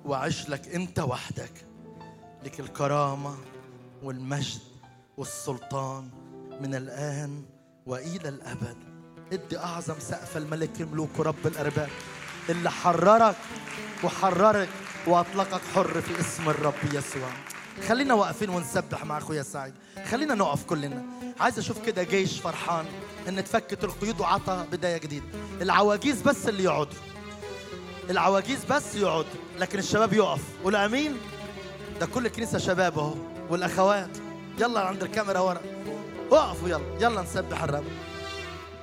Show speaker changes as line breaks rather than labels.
وأعيش لك أنت وحدك لك الكرامة والمجد والسلطان من الآن وإلى الأبد ادي أعظم سقف الملك الملوك ورب الأرباب اللي حررك وحررك وأطلقك حر في اسم الرب يسوع خلينا واقفين ونسبح مع أخويا سعيد خلينا نقف كلنا عايز أشوف كده جيش فرحان إن اتفكت القيود وعطى بداية جديدة العواجيز بس اللي يقعدوا العواجيز بس يقعدوا لكن الشباب يقف قول امين ده كل الكنيسه شباب اهو والاخوات يلا عند الكاميرا ورا اقفوا يلا يلا نسبح الرب